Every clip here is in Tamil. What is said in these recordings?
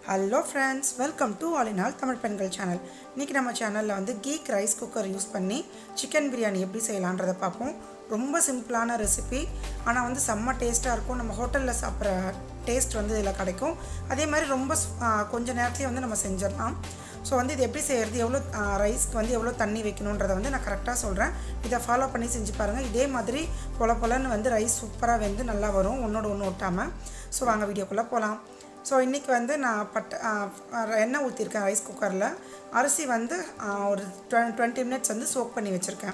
hello friends welcome to all in all Tamil பெண்கள் சேனல் இன்றைக்கி நம்ம சேனலில் வந்து கீக் ரைஸ் குக்கர் யூஸ் பண்ணி சிக்கன் பிரியாணி எப்படி செய்யலான்றதை பார்ப்போம் ரொம்ப சிம்பிளான ரெசிபி ஆனால் வந்து செம்ம டேஸ்ட்டாக இருக்கும் நம்ம ஹோட்டலில் சாப்பிட்ற டேஸ்ட் வந்து இதில் கிடைக்கும் அதே மாதிரி ரொம்ப ஸ்- ஆ, கொஞ்ச நேரத்துலேயே வந்து நம்ம செஞ்சிடலாம் ஸோ வந்து இது எப்படி செய்கிறது எவ்வளோ ரைஸ்க்கு வந்து எவ்வளோ தண்ணி வைக்கணுன்றதை வந்து நான் கரெக்டாக சொல்கிறேன் இதை ஃபாலோ பண்ணி செஞ்சு பாருங்கள் இதே மாதிரி பொல பொலன்னு வந்து ரைஸ் சூப்பராக வெந்து நல்லா வரும் ஒன்றோட ஒன்று ஒட்டாமல் ஸோ வாங்க வீடியோக்குள்ளே போகலாம் ஸோ இன்றைக்கி வந்து நான் பட்ட ஆ, எண்ணெய் ஊற்றிருக்கேன் ரைஸ் குக்கரில் அரிசி வந்து ஆ, ஒரு டுவெண்ட்டி மினிட்ஸ் வந்து சோக் பண்ணி வச்சுருக்கேன்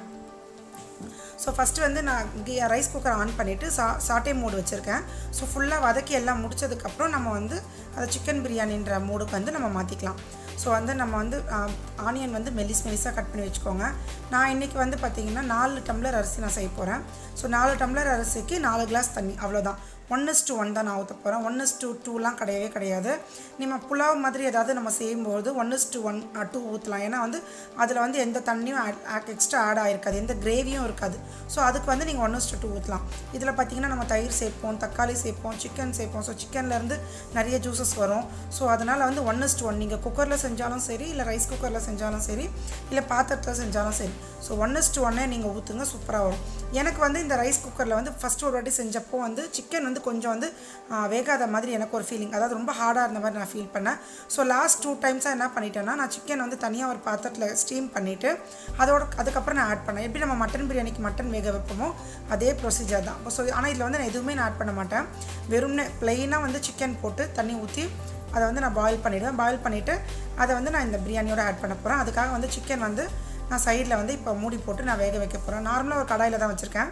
ஸோ ஃபஸ்ட்டு வந்து நான் கீ ரைஸ் குக்கர் ஆன் பண்ணிவிட்டு சா சாட்டே மூடு வச்சுருக்கேன் ஸோ ஃபுல்லாக வதக்கி எல்லாம் முடிச்சதுக்கப்புறம் நம்ம வந்து அதை சிக்கன் பிரியாணின்ற மூடுக்கு வந்து நம்ம மாற்றிக்கலாம் ஸோ வந்து நம்ம வந்து ஆனியன் வந்து மெலிஸ் மெலிஸாக கட் பண்ணி வச்சுக்கோங்க நான் இன்றைக்கி வந்து பார்த்திங்கன்னா நாலு டம்ளர் அரிசி நான் செய்ய போகிறேன் ஸோ நாலு டம்ளர் அரிசிக்கு நாலு கிளாஸ் தண்ணி அவ்வளோதான் ஒன் இஸ் டூ ஒன் தான் நான் ஊற்ற போகிறேன் ஒன் இஸ் டூ டூலாம் கிடையவே கிடையாது நம்ம புலாவ் மாதிரி ஏதாவது நம்ம செய்யும்போது one is to one two ஊற்றலாம் ஏன்னா வந்து அதில் வந்து எந்த தண்ணியும் எக்ஸ்ட்ரா ஆட் ஆகிருக்காது எந்த கிரேவியும் இருக்காது ஸோ அதுக்கு வந்து நீங்கள் ஒன் இஸ் டூ ஊற்றலாம் இதில் பார்த்தீங்கன்னா நம்ம தயிர் சேர்ப்போம் தக்காளி சேர்ப்போம் சிக்கன் சேர்ப்போம் ஸோ சிக்கன்லேருந்து நிறைய ஜூஸஸ் வரும் ஸோ அதனால் வந்து ஒன் இஸ் டூ ஒன் நீங்கள் குக்கரில் செஞ்சாலும் சரி இல்லை ரைஸ் குக்கரில் செஞ்சாலும் சரி இல்லை பாத்திரத்தில் செஞ்சாலும் சரி ஸோ ஒன் இஸ் டூ ஒன்னே நீங்கள் ஊற்றுங்க சூப்பராக வரும் எனக்கு வந்து இந்த ரைஸ் குக்கரில் வந்து ஃபஸ்ட் ஒரு வாட்டி செஞ்சப்போ வந்து சிக்கன் வந்து கொஞ்சம் வந்து ஆ, வேகாத மாதிரி எனக்கு ஒரு ஃபீலிங் அதாவது ரொம்ப ஹார்டாக இருந்த மாதிரி நான் ஃபீல் பண்ணேன் ஸோ லாஸ்ட் டூ டைம்ஸாக என்ன பண்ணிட்டேன்னா நான் சிக்கன் வந்து தனியாக ஒரு பாத்திரத்தில் ஸ்டீம் பண்ணிவிட்டு அதோட அதுக்கப்புறம் நான் ஆட் பண்ணேன் எப்படி நம்ம மட்டன் பிரியாணிக்கு மட்டன் வேக வைப்போமோ அதே ப்ரொசீஜர் தான் ஸோ ஆனால் இதில் வந்து நான் எதுவுமே நான் ஆட் பண்ண மாட்டேன் வெறும்னே ப்ளெயினாக வந்து சிக்கன் போட்டு தண்ணி ஊற்றி அதை வந்து நான் பாயில் பண்ணிவிடுவேன் பாயில் பண்ணிவிட்டு அதை வந்து நான் இந்த பிரியாணியோட ஆட் பண்ண போகிறேன் அதுக்காக வந்து சிக்கன் வந்து நான் சைடில் வந்து இப்போ மூடி போட்டு நான் வேக வைக்க போகிறேன் நார்மலாக ஒரு கடாயில் தான் வச்சுருக்கேன்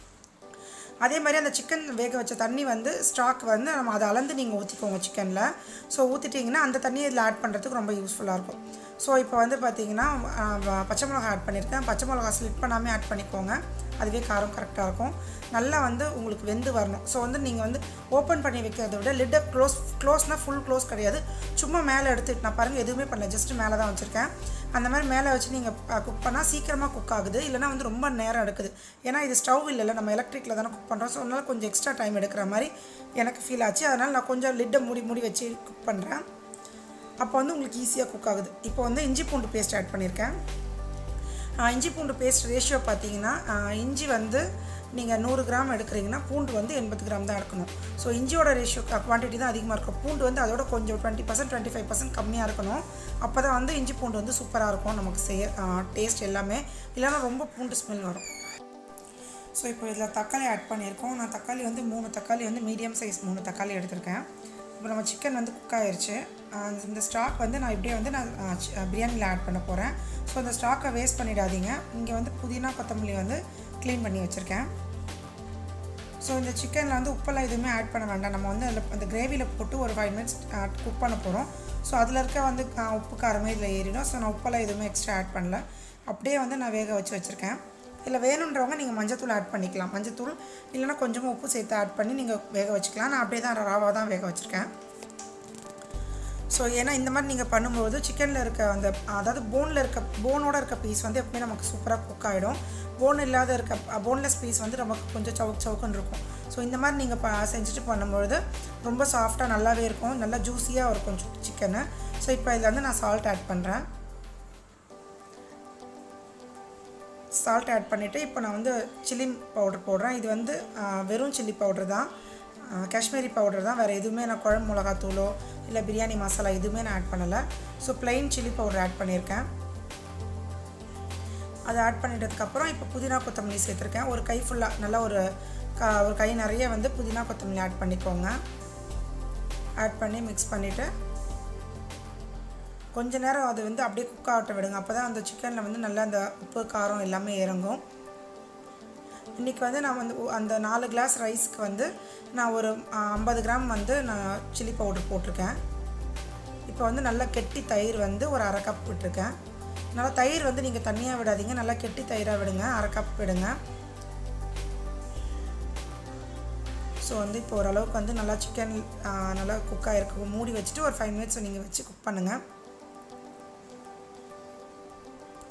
அதே மாதிரி அந்த சிக்கன் வேக வச்ச தண்ணி வந்து ஸ்டாக் வந்து நம்ம அதை அளந்து நீங்கள் ஊற்றிக்கோங்க சிக்கனில் ஸோ ஊற்றிட்டிங்கன்னா அந்த தண்ணியை இதில் ஆட் பண்ணுறதுக்கு ரொம்ப யூஸ்ஃபுல்லாக இருக்கும் ஸோ இப்போ வந்து பார்த்தீங்கன்னா ஆஹ், வ- பச்சை மிளகா ஆட் பண்ணியிருக்கேன் பச்சை மிளகா ஸ்லிட் பண்ணாமல் ஆட் பண்ணிக்கோங்க அதுவே காரம் கரெக்டாக இருக்கும் நல்லா வந்து உங்களுக்கு வெந்து வரணும் ஸோ வந்து நீங்கள் வந்து ஓப்பன் பண்ணி வைக்கிறத விட லிட்டை க்ளோஸ் க்ளோஸ்னால் ஃபுல் க்ளோஸ் கிடையாது சும்மா மேலே எடுத்து நான் பாருங்கள் எதுவுமே பண்ணல ஜஸ்ட் மேலே தான் வச்சுருக்கேன் அந்த மாதிரி மேலே வச்சு நீங்கள் குக் பண்ணால் சீக்கிரமாக குக் ஆகுது இல்லைனா வந்து ரொம்ப நேரம் எடுக்குது ஏன்னா இது ஸ்டவ் இல்லைல்ல நம்ம எலக்ட்ரிக்கில் தானே குக் பண்ணுறோம் ஸோ அதனால் கொஞ்சம் எக்ஸ்ட்ரா டைம் எடுக்கிற மாதிரி எனக்கு ஃபீல் ஆச்சு அதனால் நான் கொஞ்சம் லிட்டை மூடி மூடி வச்சு குக் பண்ணுறேன் அப்போ வந்து உங்களுக்கு ஈஸியாக குக் ஆகுது இப்போ வந்து இஞ்சி பூண்டு பேஸ்ட் ஆட் பண்ணியிருக்கேன் ஆஹ் இஞ்சி பூண்டு பேஸ்ட் ரேஷியோ பார்த்தீங்கன்னா ஆஹ் இஞ்சி வந்து நீங்கள் நூறு கிராம் எடுக்கிறீங்கன்னா பூண்டு வந்து எண்பது கிராம் தான் எடுக்கணும் ஸோ இஞ்சியோட ரேஷியோ குவான்டிட்டி தான் அதிகமாக இருக்கும் பூண்டு வந்து அதோட கொஞ்சம் twenty percent twenty five percent கம்மியாக இருக்கணும் அப்போ தான் வந்து இஞ்சி பூண்டு வந்து சூப்பராக இருக்கும் நமக்கு செய்ய டேஸ்ட் எல்லாமே இல்லைன்னா ரொம்ப பூண்டு ஸ்மெல் வரும் ஸோ இப்போ இதில் தக்காளி ஆட் பண்ணியிருக்கோம் நான் தக்காளி வந்து மூணு தக்காளி வந்து மீடியம் சைஸ் மூணு தக்காளி எடுத்திருக்கேன் இப்போ நம்ம சிக்கன் வந்து குக் ஆயிருச்சு ஆஹ் இந்த ஸ்டாக் வந்து நான் இப்படியே வந்து நான் ஆஹ் சி- ஆஹ் பிரியாணியில் ஆட் பண்ண போகிறேன் ஸோ இந்த ஸ்டாக்கை வேஸ்ட் பண்ணிடாதீங்க இங்கே வந்து புதினா கொத்தமல்லி வந்து க்ளீன் பண்ணி வச்சுருக்கேன் ஸோ இந்த சிக்கனில் வந்து உப்பெல்லாம் எதுவுமே ஆட் பண்ண வேண்டாம் நம்ம வந்து அதில் அந்த கிரேவியில் போட்டு ஒரு ஃபைவ் மினிட்ஸ் குக் பண்ண போகிறோம் ஸோ அதில் இருக்க வந்து ஆஹ் உப்பு காரமே இதில் ஏறிடும் ஸோ நான் உப்பெல்லாம் எதுவுமே எக்ஸ்ட்ரா ஆட் பண்ணல அப்படியே வந்து நான் வேக வச்சு வச்சுருக்கேன் இதில் வேணுன்றவங்க நீங்கள் மஞ்சத்தூள் ஆட் பண்ணிக்கலாம் மஞ்சத்தூள் இல்லைன்னா கொஞ்சமாக உப்பு சேர்த்து ஆட் பண்ணி நீங்கள் வேக வச்சுக்கலாம் நான் அப்படியே தான் ராவாக தான் வேக வச்சுருக்கேன் ஸோ ஏன்னா இந்த மாதிரி நீங்கள் பண்ணும்போது சிக்கனில் இருக்க அந்த அதாவது போனில் இருக்க போனோட இருக்க பீஸ் வந்து எப்பவுமே நமக்கு சூப்பராக குக் ஆகிடும் போன் இல்லாத இருக்க போன்லெஸ் பீஸ் வந்து நமக்கு கொஞ்சம் சவுக் சவுக்குன்னு இருக்கும் ஸோ இந்த மாதிரி நீங்கள் ப செஞ்சுட்டு பண்ணும்பொழுது ரொம்ப சாஃப்டாக நல்லாவே இருக்கும் நல்லா ஜூஸியாக இருக்கும் சிக்கனு ஸோ இப்போ இதில் வந்து நான் சால்ட் ஆட் பண்ணுறேன் சால்ட் ஆட் பண்ணிவிட்டு இப்போ நான் வந்து சில்லி பவுடர் போடுறேன் இது வந்து ஆ, வெறும் சில்லி பவுடர் தான் ஆ, காஷ்மீரி பவுடர் தான் வேறு எதுவுமே நான் குழம்பு மிளகாத்தூளோ இல்லை பிரியாணி மசாலா எதுவுமே நான் ஆட் பண்ணலை so plain chilli powder add பண்ணியிருக்கேன் அதை ஆட் பண்ணிட்டதுக்கப்புறம் இப்போ புதினா கொத்தமல்லி சேர்த்துருக்கேன் ஒரு கை ஃபுல்லாக நல்லா ஒரு க ஒரு கை நிறைய வந்து புதினா கொத்தமல்லி ஆட் பண்ணிக்கோங்க ஆட் பண்ணி மிக்ஸ் பண்ணிவிட்டு கொஞ்ச நேரம் அது வந்து அப்படியே குக் ஆகட்ட விடுங்க அப்போ தான் அந்த சிக்கனில் வந்து நல்லா அந்த உப்பு காரம் எல்லாமே இறங்கும் இன்றைக்கி வந்து நான் வந்து ஒ- அந்த நாலு கிளாஸ் ரைஸ்க்கு வந்து நான் ஒரு ஐம்பது கிராம் வந்து நான் சில்லி பவுடர் போட்டிருக்கேன் இப்போ வந்து நல்லா கெட்டி தயிர் வந்து ஒரு அரை கப் விட்டுருக்கேன் நல்லா தயிர் வந்து நீங்கள் தண்ணியாக விடாதீங்க நல்லா கெட்டி தயிராக விடுங்க அரை கப் விடுங்க ஸோ வந்து இப்போ ஓரளவுக்கு வந்து நல்லா சிக்கன் நல்லா குக் ஆகிருக்கு மூடி வச்சுட்டு ஒரு ஃபைவ் மினிட்ஸ் நீங்கள் வச்சு குக் பண்ணுங்கள்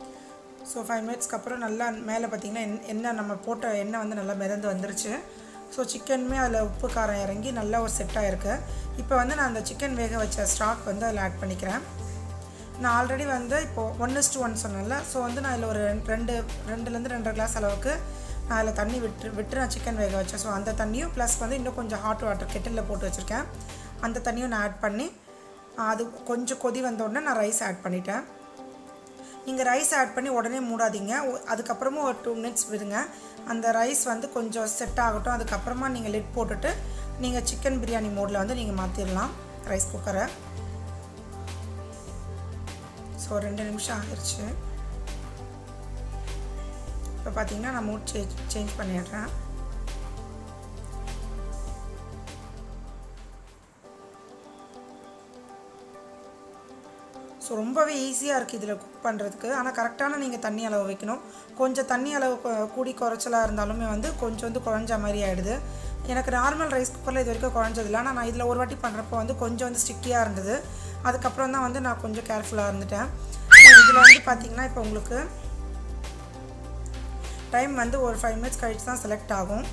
ஸோ ஃபைவ் மினிட்ஸ்க்கு அப்புறம் நல்லா மேலே பார்த்தீங்கன்னா எண்- எண்ணெய் நம்ம போட்ட எண்ணெய் வந்து நல்லா மிதந்து வந்துருச்சு ஸோ சிக்கனுமே அதில் உப்பு காரம் இறங்கி நல்லா ஒரு செட் ஆகிருக்கு இப்போ வந்து நான் அந்த சிக்கன் வேக வச்ச ஸ்டாக் வந்து அதில் ஆட் பண்ணிக்கிறேன் நான் ஆல்ரெடி வந்து இப்போது ஒன் இஸ் ஒன் சொன்னேன்ல ஸோ வந்து நான் இதில் ஒரு ரெண்டு ரெண்டு ரெண்டுலேருந்து ரெண்டரை கிளாஸ் அளவுக்கு நான் அதில் தண்ணி விட்டு விட்டு நான் சிக்கன் வேக வச்சேன் ஸோ அந்த தண்ணியும் ப்ளஸ் வந்து இன்னும் கொஞ்சம் ஹாட் வாட்டர் கெட்டிலில் போட்டு வச்சுருக்கேன் அந்த தண்ணியும் நான் ஆட் பண்ணி அது கொஞ்சம் கொதி வந்த உடனே நான் ரைஸ் ஆட் பண்ணிட்டேன் நீங்கள் ரைஸ் ஆட் பண்ணி உடனே மூடாதீங்க அதுக்கப்புறமும் ஒரு டூ மினிட்ஸ் விடுங்க அந்த ரைஸ் வந்து கொஞ்சம் செட் ஆகட்டும் அதுக்கப்புறமா நீங்கள் லிட் போட்டுட்டு நீங்கள் சிக்கன் பிரியாணி மோடில் வந்து நீங்கள் மாற்றிடலாம் ரைஸ் குக்கரை ஸோ ரெண்டு நிமிஷம் ஆகிருச்சு இப்போ பார்த்தீங்கன்னா நான் மூட் சேஞ்ச் சேஞ்ச் பண்ணிடுறேன் ஸோ ரொம்பவே ஈஸியாக இருக்குது இதில் குக் பண்ணுறதுக்கு ஆனால் கரெக்டான நீங்கள் தண்ணி அளவு வைக்கணும் கொஞ்சம் தண்ணி அளவு கூடி குறைச்சலாக இருந்தாலுமே வந்து கொஞ்சம் வந்து குழஞ்ச மாதிரி ஆகிடுது எனக்கு நார்மல் ரைஸ் குக்கரில் இது வரைக்கும் குழஞ்சதில்லை ஆனால் நான் இதில் ஒரு வாட்டி பண்ணுறப்போ வந்து கொஞ்சம் வந்து ஸ்டிக்கியாக இருந்தது அதுக்கப்புறம் தான் வந்து நான் கொஞ்சம் கேர்ஃபுல்லாக இருந்துட்டேன் இதில் வந்து பார்த்திங்கன்னா இப்போ உங்களுக்கு டைம் வந்து ஒரு ஃபைவ் மினிட்ஸ் கழிச்சு தான் செலக்ட் ஆகும்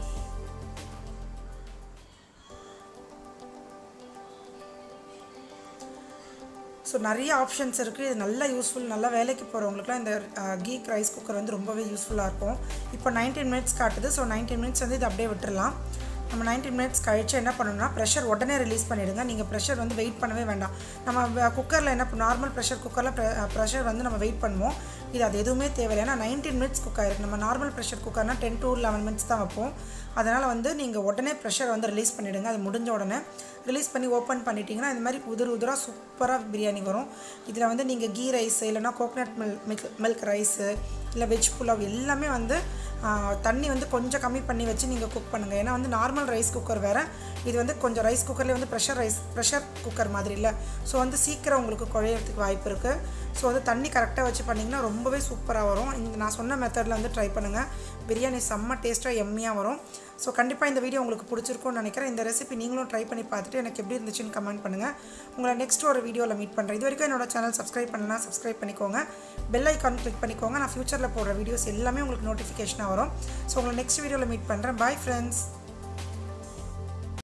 ஸோ நிறைய ஆப்ஷன்ஸ் இருக்குது இது நல்லா யூஸ்ஃபுல் நல்லா வேலைக்கு போகிறவங்களுக்குலாம் இந்த கீக் ரைஸ் குக்கர் வந்து ரொம்பவே யூஸ்ஃபுல்லாக இருக்கும் இப்போ நைன்டீன் மினிட்ஸ் காட்டுது ஸோ நைன்டீன் மினிட்ஸ் வந்து இது அப்படியே விட்டுடலாம் நம்ம நைன்டீன் மினிட்ஸ் கழிச்சு என்ன பண்ணணும்னா ப்ரெஷர் உடனே ரிலீஸ் பண்ணிவிடுங்க நீங்கள் ப்ரெஷர் வந்து வெயிட் பண்ணவே வேண்டாம் நம்ம குக்கரில் என்ன நார்மல் ப்ரெஷர் குக்கரில் ப்ரெஷர் வந்து நம்ம வெயிட் பண்ணுவோம் இது அது எதுவுமே தேவையில்லை ஏன்னா நைன்டீன் மினிட்ஸ் குக் ஆயிருக்கு நம்ம நார்மல் ப்ரெஷர் குக்கர்னால் டென் டு லெவன் மினிட்ஸ் தான் வைப்போம் அதனால் வந்து நீங்கள் உடனே ப்ரெஷர் வந்து ரிலீஸ் பண்ணிவிடுங்க அது முடிஞ்ச உடனே ரிலீஸ் பண்ணி ஓப்பன் பண்ணிட்டீங்கன்னா இந்த மாதிரி உதிர் உதிராக சூப்பராக பிரியாணி வரும் இதில் வந்து நீங்கள் கீ ரைஸ் இல்லைனா கோகனட் மில் மில்க் மில்க் ரைஸு இல்லை வெஜ் புலாவ் எல்லாமே வந்து தண்ணி வந்து கொஞ்சம் கம்மி பண்ணி வச்சு நீங்கள் குக் பண்ணுங்கள் ஏன்னா வந்து நார்மல் ரைஸ் குக்கர் வேறு இது வந்து கொஞ்சம் ரைஸ் குக்கர்லேயே வந்து ப்ரெஷர் ரைஸ் ப்ரெஷர் குக்கர் மாதிரி இல்லை ஸோ வந்து சீக்கிரம் உங்களுக்கு குழையிறதுக்கு வாய்ப்பு இருக்குது ஸோ வந்து தண்ணி கரெக்டாக வச்சு பண்ணிங்கன்னா ரொம்பவே சூப்பராக வரும் இந்த நான் சொன்ன மெத்தடில் வந்து ட்ரை பண்ணுங்கள் பிரியாணி செம்ம டேஸ்ட்டாக எம்மியாக வரும் ஸோ கண்டிப்பாக இந்த வீடியோ உங்களுக்கு பிடிச்சிருக்கும்னு நினைக்கிறேன் இந்த ரெசிபி நீங்களும் ட்ரை பண்ணி பார்த்துட்டு எனக்கு எப்படி இருந்துச்சுன்னு கமெண்ட் பண்ணுங்கள் உங்களை நெக்ஸ்ட் ஒரு வீடியோவில் மீட் பண்ணுறேன் இது வரைக்கும் என்னோட சேனல் சப்ஸ்கிரைப் பண்ணலாம் சப்ஸ்கிரைப் பண்ணிக்கோங்க பெல் ஐக்கான் கிளிக் பண்ணிக்கோங்க நான் ஃப்யூச்சரில் போடுற வீடியோஸ் எல்லாமே உங்களுக்கு நோட்டிஃபிகேஷனாக வரும் ஸோ உங்களை நெக்ஸ்ட் வீடியோவில் மீட் பண்ணுறேன் பாய் ஃப்ரெண்ட்ஸ்